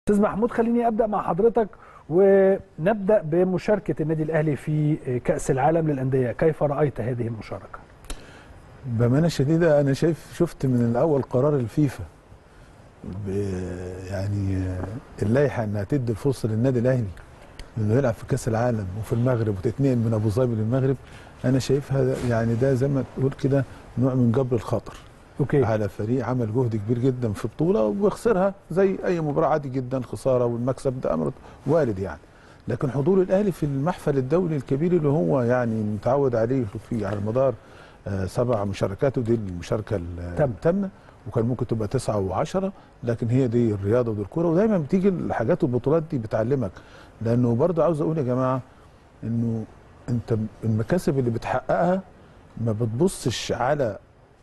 استاذ محمود خليني ابدا مع حضرتك ونبدا بمشاركه النادي الاهلي في كاس العالم للانديه كيف رايت هذه المشاركه بامانه شديده انا شايف شفت من الاول قرار الفيفا يعني اللائحه انها تدي الفرصه للنادي الاهلي انه يلعب في كاس العالم وفي المغرب وتتنقل من ابو ظبي للمغرب انا شايف هذا يعني ده زي ما تقول كده نوع من جبر الخاطر اوكي على فريق عمل جهد كبير جدا في بطوله ويخسرها زي اي مباراه عادي جدا خساره والمكسب ده امر وارد يعني لكن حضور الاهلي في المحفل الدولي الكبير اللي هو يعني متعود عليه في على مدار آه سبع مشاركات ودي المشاركه التامه وكان ممكن تبقى تسعه وعشره لكن هي دي الرياضه ودي الكوره ودايما بتيجي الحاجات والبطولات دي بتعلمك لانه برضه عاوز اقول يا جماعه انه انت المكاسب اللي بتحققها ما بتبصش على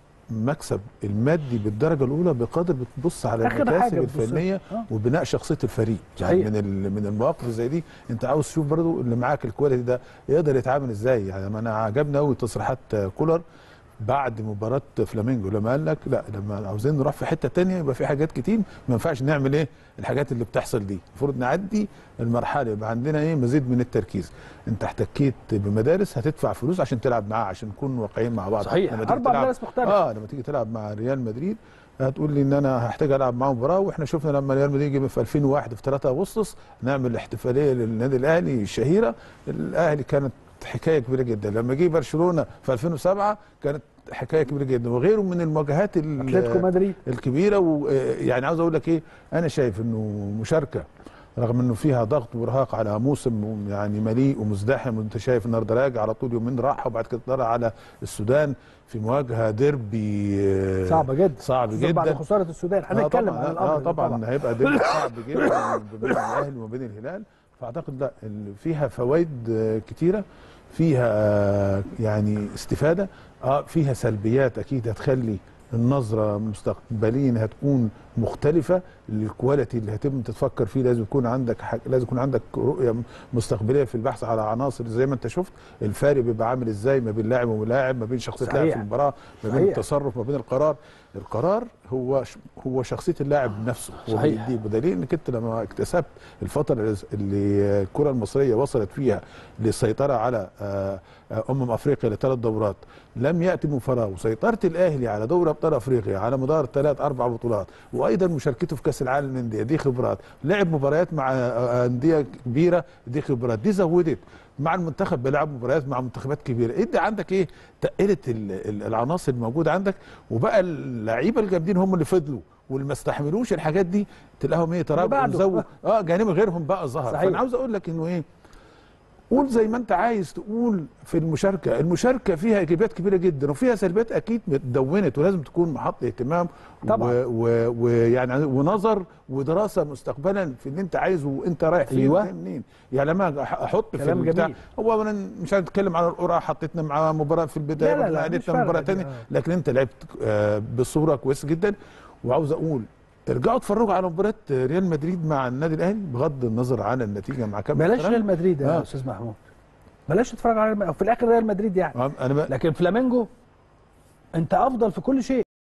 المكسب المادي بالدرجه الاولى بقدر بتبص على المكاسب الفنيه آه. وبناء شخصيه الفريق صحيح. يعني من من المواقف زي دي انت عاوز تشوف برضو اللي معاك الكواليتي ده يقدر يتعامل ازاي يعني انا عجبني قوي تصريحات كولر بعد مباراه فلامينجو لما قال لك لا لما عاوزين نروح في حته تانية يبقى في حاجات كتير ما ينفعش نعمل ايه الحاجات اللي بتحصل دي المفروض نعدي المرحله يبقى عندنا ايه مزيد من التركيز انت احتكيت بمدارس هتدفع فلوس عشان تلعب معاه عشان نكون واقعيين مع بعض صحيح لما تيجي اربع تلعب- مدارس مختلفه اه لما تيجي تلعب مع ريال مدريد هتقول لي ان انا هحتاج العب معاه مباراه واحنا شفنا لما ريال مدريد جه في 2001 في 3 اغسطس نعمل احتفاليه للنادي الاهلي الشهيره الاهلي كانت حكايه كبيره جدا لما جه برشلونه في 2007 كانت حكايه كبيره جدا وغيره من المواجهات ال- اتلتيكو مدريد الكبيره ويعني عاوز اقول لك ايه انا شايف انه مشاركه رغم انه فيها ضغط وارهاق على موسم يعني مليء ومزدحم وانت شايف النهارده راجع على طول يومين راحه وبعد كده طلع على السودان في مواجهه ديربي آه، صعبه جدا صعب خصوصاً بعد جدا خساره السودان آه هنتكلم طبعاً، عن الامر اه ده طبعا هيبقى ديربي صعب جدا ما بين الاهلي وما بين الهلال فاعتقد لا ال- فيها فوائد آه، كتيره فيها آه، يعني استفاده اه فيها سلبيات اكيد هتخلي النظره مستقبليا هتكون مختلفه الكواليتي اللي هتم تتفكر فيه لازم يكون عندك حاجة لازم يكون عندك رؤيه مستقبليه في البحث على عناصر زي ما انت شفت الفارق بيبقى عامل ازاي ما بين لاعب ولاعب ما بين شخصيه لاعب في صحيح. المباراه ما بين صحيح. التصرف ما بين القرار القرار هو ش- هو شخصيه اللاعب نفسه هو صحيح. بيديك بدليل انك انت لما اكتسبت الفتره اللي الكره المصريه وصلت فيها للسيطره على آه، آه، امم افريقيا لثلاث دورات لم ياتي من فراغ وسيطره الاهلي على دوري ابطال افريقيا على مدار ثلاث اربع بطولات وايضا مشاركته في كاس العالم للانديه دي خبرات لعب مباريات مع آه، انديه كبيره دي خبرات دي زودت مع المنتخب بيلعب مباريات مع منتخبات كبيره ادي عندك ايه تقلت ال- ال- العناصر الموجوده عندك وبقى اللعيبه الجامدين هم اللي فضلوا واللي ما استحملوش الحاجات دي تلاقيهم ايه تراجعوا بعده. وزود اه جانب غيرهم بقى ظهر صحيح. فانا عاوز اقول لك انه ايه قول زي ما انت عايز تقول في المشاركه المشاركه فيها ايجابيات كبيره جدا وفيها سلبيات اكيد اتدونت ولازم تكون محط اهتمام طبعا. و- و- ويعني ونظر ودراسه مستقبلا في اللي انت عايزه وانت رايح فين أيوة. وجاي منين يعني لما أح- احط في كلام البتاع جميل. هو أنا مش هنتكلم على القرعه حطيتنا مع مباراه في البدايه لا، لا، لا، وبعدين مش عدتنا مباراه فارقة دي، ثانيه آه. لكن انت لعبت آه، بصوره كويسه جدا وعاوز اقول ارجعوا اتفرجوا على مباراه ريال مدريد مع النادي الاهلي بغض النظر عن النتيجه مع كامل بلاش احترامي. ريال مدريد يا آه. استاذ محمود بلاش تتفرج على ريال- في الاخر ريال مدريد يعني آه، انا بقى لكن فلامينجو انت افضل في كل شيء